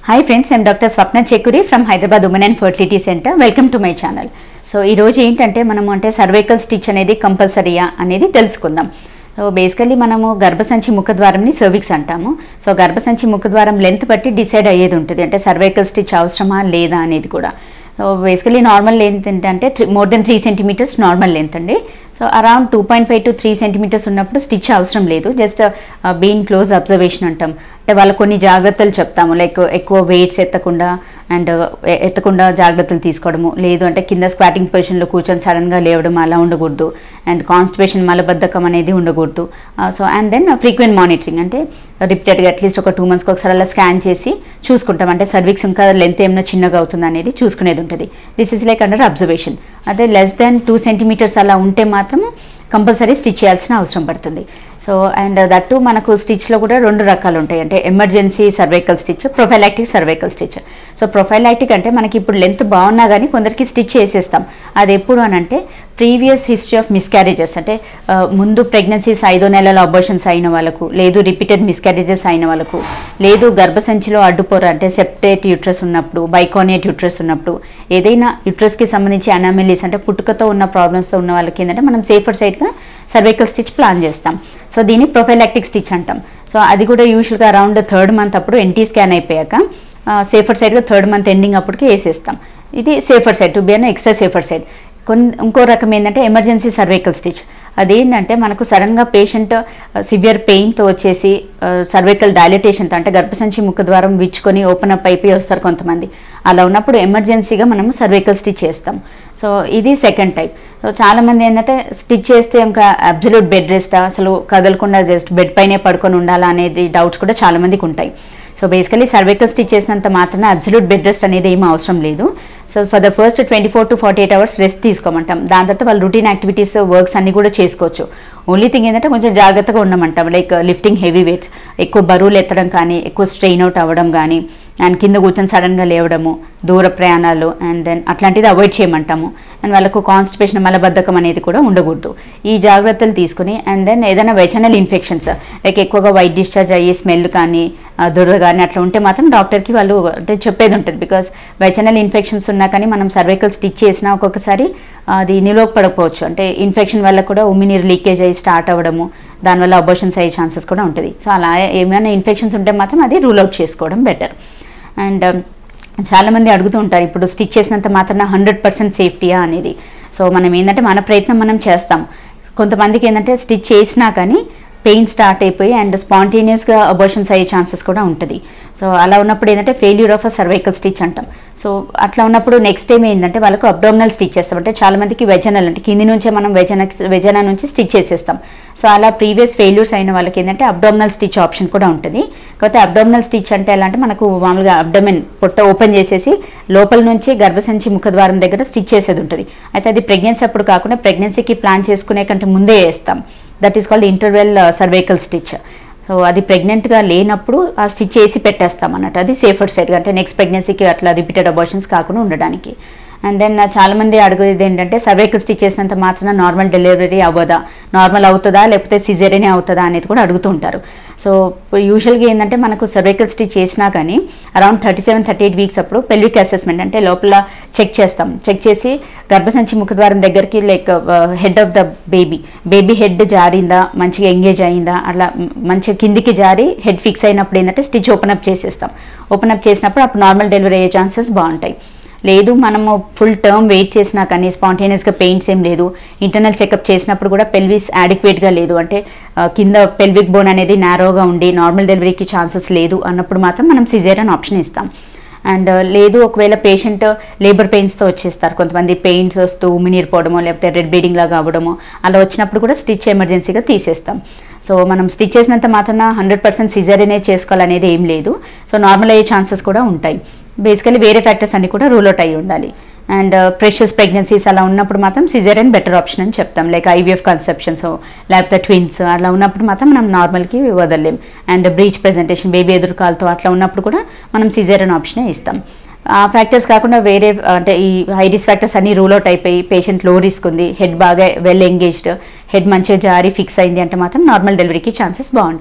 hi friends I'm doctor Swapna Chekkuri from Hyderabad women and fertility centre welcome to my channel so ఈ రోజు ఏంటంటే మనం అంటే సర్వైకల్ స్టిచ్ అనేది కంపల్సరీయా అనేది తెలుసుకుందాం సో బేసికలీ మనము గర్భసంచి ముఖద్వారంని సర్విక్స్ అంటాము సో గర్భసంచి ముఖద్వారం లెంత్ బట్టి డిసైడ్ అయ్యేది ఉంటుంది అంటే సర్వైకల్ స్టిచ్ అవసరమా లేదా అనేది కూడా సో బేసికలీ నార్మల్ లెంత్ ఏంటంటే three more than three centimetres normal length అండి so around two point five to three centimetres ఉన్నప్పుడు స్టిచ్ అవసరం లేదు జస్ట్ బీన్ క్లోజ్ అబ్జర్వేషన్ అంటాం అంటే వాళ్ళ కొన్ని జాగ్రత్తలు చెప్తాము లైక్ ఎక్కువ వెయిట్స్ ఎత్తకుండా అండ్ ఎత్తకుండా జాగ్రత్తలు తీసుకోవడము లేదు అంటే కింద స్క్వాటింగ్ పొజిషన్లో కూర్చొని సడన్గా లేవడం అలా ఉండకూడదు అండ్ కాన్స్టిపేషన్ మలబద్ధకం అనేది ఉండకూడదు so and then frequent monitoring అంటే రిపీటెడ్గా అట్లీస్ట్ ఒక టూ మంత్స్కి ఒకసారి అలా స్కాన్ చేసి చూసుకుంటాం అంటే సర్వీక్స్ ఇంకా లెంత్ ఏమైనా చిన్నగా అవుతుంది అనేది చూసుకునేది ఉంటుంది this is like under observation అదే లెస్ దెన్ టూ సెంటీమీటర్స్ అలా ఉంటే మాత్రము కంపల్సరీ స్టిచ్ చేయాల్సిన అవసరం పడుతుంది సో అండ్ దట్టు మనకు స్టిచ్లో కూడా రెండు రకాలు ఉంటాయి అంటే emergency cervical stitch prophylactic cervical stitch so prophylactic అంటే మనకి ఇప్పుడు లెంత్ బాగున్నా కానీ కొందరికి స్టిచ్ చేసేస్తాం అది ఎప్పుడు అని అంటే ప్రీవియస్ హిస్టరీ ఆఫ్ మిస్క్యారేజెస్ అంటే ఆ, ముందు ప్రెగ్నెన్సీస్ ఐదో నెలల అబోషన్స్ అయిన వాళ్ళకు లేదు రిపీటెడ్ మిస్క్యారేజెస్ అయిన వాళ్ళకు లేదు గర్భసంచిలో అడ్డుపోర అంటే సెప్టేట్ యూట్రస్ ఉన్నప్పుడు బైకోనియట్ యూట్రస్ ఉన్నప్పుడు ఏదైనా యూట్రస్కి సంబంధించి అనామిలీస్ అంటే పుట్టుకతో ఉన్న ప్రాబ్లమ్స్తో ఉన్న వాళ్ళకి ఏంటంటే మనం సేఫర్ సైడ్గా సర్వైకల్ స్టిచ్ ప్లాన్ చేస్తాం సో దీన్ని ప్రొఫైలాక్టిక్ స్టిచ్ అంటాం సో అది కూడా యూజువల్గా అరౌండ్ థర్డ్ మంత్ అప్పుడు ఎన్టీ స్కాన్ అయిపోయాక సేఫర్ సైడ్గా థర్డ్ మంత్ ఎండింగ్ అప్పటికి వేసేస్తాం ఇది safer side to be on extra safer side కొన్ని ఇంకో రకం ఏంటంటే ఎమర్జెన్సీ సర్వైకల్ స్టిచ్ అదేంటంటే మనకు సడన్గా పేషెంట్ సివియర్ పెయిన్తో వచ్చేసి సర్వైకల్ డైలటేషన్తో అంటే గర్భసంచి ముఖద్వారం విచ్చుకొని ఓపెన్ అప్ అయిపోయి వస్తారు కొంతమంది అలా ఉన్నప్పుడు ఎమర్జెన్సీగా మనము సర్వైకల్ స్టిచ్ చేస్తాం సో ఇది సెకండ్ టైప్ సో చాలామంది ఏంటంటే స్టిచ్ చేస్తే ఇంకా అబ్జల్యూట్ బెడ్ రెస్టా అసలు కదలకుండా జస్ట్ బెడ్ పైనే పడుకొని ఉండాలా అనేది డౌట్స్ కూడా చాలామందికి ఉంటాయి సో బేసికలీ సర్వైకల్ స్టిచ్ చేసినంత మాత్రాన అబ్సల్యూట్ బెడ్ రెస్ట్ అనేది ఏమీ అవసరం లేదు so for the first twenty four to forty eight hours rest తీసుకోమంటాం దాని తర్వాత వాళ్ళు రొటీన్ యాక్టివిటీస్ వర్క్స్ అన్ని కూడా చేసుకోవచ్చు ఓన్లీ థింగ్ ఏంటంటే కొంచెం జాగ్రత్తగా ఉండమంటాం లైక్ లిఫ్టింగ్ హెవీ వెయిట్స్ ఎక్కువ బరువులు ఎత్తడం కానీ ఎక్కువ స్ట్రెయిన్ అవుట్ అవ్వడం కానీ అండ్ కింద కూర్చొని సడన్గా లేవడము దూర ప్రయాణాలు అండ్ దెన్ అట్లాంటిది అవాయిడ్ చేయమంటాము అండ్ వాళ్ళకు కాన్స్టిపేషన్ మలబద్ధకం అనేది కూడా ఉండకూడదు ఈ జాగ్రత్తలు తీసుకుని అండ్ దెన్ ఏదైనా వెచనల్ ఇన్ఫెక్షన్స్ లైక్ ఎక్కువగా వైట్ డిశ్చార్జ్ అయ్యే స్మెల్ కానీ ఆ, దురద కానీ అట్లా ఉంటే మాత్రం డాక్టర్కి వాళ్ళు అంటే చెప్పేది ఉంటుంది బికాస్ వెచనల్ ఇన్ఫెక్షన్స్ ఉన్నా కానీ మనం సర్వైకల్ స్టిచ్ చేసినా ఒక్కొక్కసారి అది నిలోకి పడకపోవచ్చు అంటే ఇన్ఫెక్షన్ వల్ల కూడా ఉమ్మినీరు లీకేజ్ అయ్యి స్టార్ట్ అవ్వడము దానివల్ల అబోషన్స్ అయ్యే ఛాన్సెస్ కూడా ఉంటుంది సో అలా ఏమైనా ఇన్ఫెక్షన్స్ ఉంటే మాత్రం అది రూల్ అవుట్ చేసుకోవడం బెటర్ అండ్ చాలామంది అడుగుతూ ఉంటారు ఇప్పుడు స్టిచ్ చేసినంత మాత్రాన హండ్రెడ్ పర్సెంట్ సేఫ్టీయా అనేది సో మనం ఏంటంటే మన ప్రయత్నం మనం చేస్తాం కొంతమందికి ఏంటంటే స్టిచ్ చేసినా కానీ పెయిన్ స్టార్ట్ అయిపోయి అండ్ స్పాంటేనియస్గా అబోషన్స్ అయ్యే ఛాన్సెస్ కూడా ఉంటుంది సో అలా ఉన్నప్పుడు ఏంటంటే failure of a cervical stitch అంటాం సో అట్లా ఉన్నప్పుడు నెక్స్ట్ టైం ఏంటంటే వాళ్ళకు అబ్డోమినల్ స్టిచ్ చేస్తాం అంటే చాలా మందికి వెజనల్ అంటే కింది నుంచే మనం వెజన వెజన నుంచి స్టిచ్ చేసేస్తాం సో అలా ప్రీవియస్ ఫెయిల్యూర్స్ అయిన వాళ్ళకి ఏంటంటే అబ్డోమినల్ స్టిచ్ ఆప్షన్ కూడా ఉంటుంది కాకపోతే అబ్డోమినల్ స్టిచ్ అంటే ఎలా అంటే మనకు మామూలుగా అబ్డమెన్ పొట్ట ఓపెన్ చేసేసి లోపల నుంచి గర్భసంచి ముఖద్వారం దగ్గర స్టిచ్ చేసేది ఉంటుంది అయితే అది ప్రెగ్నెన్సీ అప్పుడు కాకుండా ప్రెగ్నెన్సీకి ప్లాన్ చేసుకునే కంటే ముందే వేస్తాం that is called interval cervical stitch so అది ప్రెగ్నెంట్గా లేనప్పుడు ఆ స్టిచ్ చేసి పెట్టేస్తాం అన్నట్టు అది సేఫర్ సైడ్గా అంటే నెక్స్ట్ ప్రెగ్నెన్సీకి అట్లా రిపీటెడ్ అబార్షన్స్ కాకుండా ఉండడానికి అండ్ దెన్ చాలామంది అడుగుది ఏంటంటే సర్వైకల్ స్టిచ్ చేసినంత మాత్రాన నార్మల్ డెలివరీ అవ్వదా నార్మల్ అవుతుందా లేకపోతే సిజేరియనే అవుతుందా అనేది కూడా అడుగుతూ ఉంటారు సో యూజువల్గా ఏంటంటే మనకు సర్వైకల్ స్టిచ్ చేసినా కానీ around thirty seven thirty eight weeks అప్పుడు పెల్విక్ అసెస్మెంట్ అంటే లోపల చెక్ చేస్తాం చెక్ చేసి గర్భసంచి ముఖద్వారం దగ్గరికి like head of the baby baby head జారిందా మంచిగా ఎంగేజ్ అయిందా అట్లా మ్, మంచిగా కిందికి జారి హెడ్ ఫిక్స్ అయినప్పుడు ఏంటంటే స్టిచ్ ఓపెన్ అప్ చేసేస్తాం ఓపెన్ అప్ చేసినప్పుడు అప్పుడు నార్మల్ డెలివరీ అయ్యే ఛాన్సెస్ బాగుంటాయి లేదు మనము ఫుల్ టర్మ్ వెయిట్ చేసినా కానీ స్పాంటేనియస్గా పెయిన్స్ ఏం లేదు ఇంటర్నల్ చెకప్ చేసినప్పుడు కూడా పెల్విస్ యాడిక్వేట్గా లేదు అంటే ఆ, కింద పెల్విక్ బోన్ అనేది నారోగా ఉండి నార్మల్ డెలివరీకి ఛాన్సెస్ లేదు అన్నప్పుడు మాత్రం మనం సిజేరియన్ ఆప్షన్ ఇస్తాం అండ్ లేదు ఒకవేళ పేషెంట్ లేబర్ పెయిన్స్తో వచ్చేస్తారు కొంతమంది పెయిన్స్ వస్తూ ఉమినీరు పోవడమో లేకపోతే రెడ్ బ్లీడింగ్ లాగా అవ్వడమో అలా వచ్చినప్పుడు కూడా స్టిచ్ ఎమర్జెన్సీగా తీసేస్తాం సో మనం స్టిచ్ చేసినంత మాత్రాన హండ్రెడ్ పర్సెంట్ సిజరీనే చేసుకోవాలనేది ఏం లేదు సో నార్మల్ అయ్యే ఛాన్సెస్ కూడా ఉంటాయి బేసికలీ వేరే ఫ్యాక్టర్స్ అన్ని కూడా రూల్ అవుట్ అయ్యి ఉండాలి అండ్ ప్రెషస్ ప్రెగ్నెన్సీస్ అలా ఉన్నప్పుడు మాత్రం సిజేరియన్ బెటర్ ఆప్షన్ అని చెప్తాం లైక్ ఐవీఎఫ్ కన్సెప్షన్స్ లేకపోతే ట్విన్స్ అలా ఉన్నప్పుడు మాత్రం మనం నార్మల్కి వదలలేం అండ్ బ్రీచ్ ప్రెజెంటేషన్ బేబీ ఎదురుకాలతో అట్లా ఉన్నప్పుడు కూడా మనం సిజేరియన్ ఆప్షనే ఇస్తాం ఆ ఫ్యాక్టర్స్ కాకుండా వేరే అంటే ఈ హై రిస్క్ ఫ్యాక్టర్స్ అన్ని రూల్ అవుట్ అయిపోయి పేషెంట్ లో రిస్క్ ఉంది హెడ్ బాగా వెల్ ఎంగేజ్డ్ హెడ్ మంచిగా జారి ఫిక్స్ అయింది అంటే మాత్రం నార్మల్ డెలివరీకి ఛాన్సెస్ బాగుంటాయి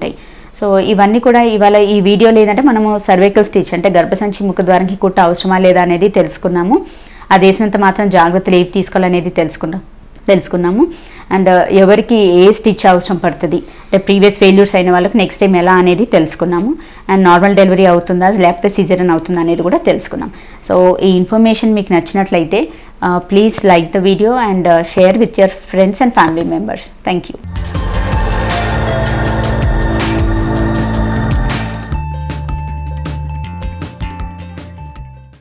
సో ఇవన్నీ కూడా ఇవాళ ఈ వీడియోలో ఏంటంటే మనము సర్వైకల్ స్టిచ్ అంటే గర్భసంచి ముఖ ద్వారానికి కుట్ట అవసరమా లేదా అనేది తెలుసుకున్నాము అది వేసినంత మాత్రం జాగ్రత్తలు ఏవి తీసుకోవాలనేది తెలుసుకున్నాం తెలుసుకున్నాము అండ్ ఎవరికి ఏ స్టిచ్ అవసరం పడుతుంది అంటే ప్రీవియస్ ఫెయిల్యూర్స్ అయిన వాళ్ళకి నెక్స్ట్ టైం ఎలా అనేది తెలుసుకున్నాము అండ్ నార్మల్ డెలివరీ అవుతుందా లేకపోతే సిజరన్ అవుతుందా అనేది కూడా తెలుసుకున్నాం సో ఈ ఇన్ఫర్మేషన్ మీకు నచ్చినట్లయితే please like the video and share with your friends and family members thank you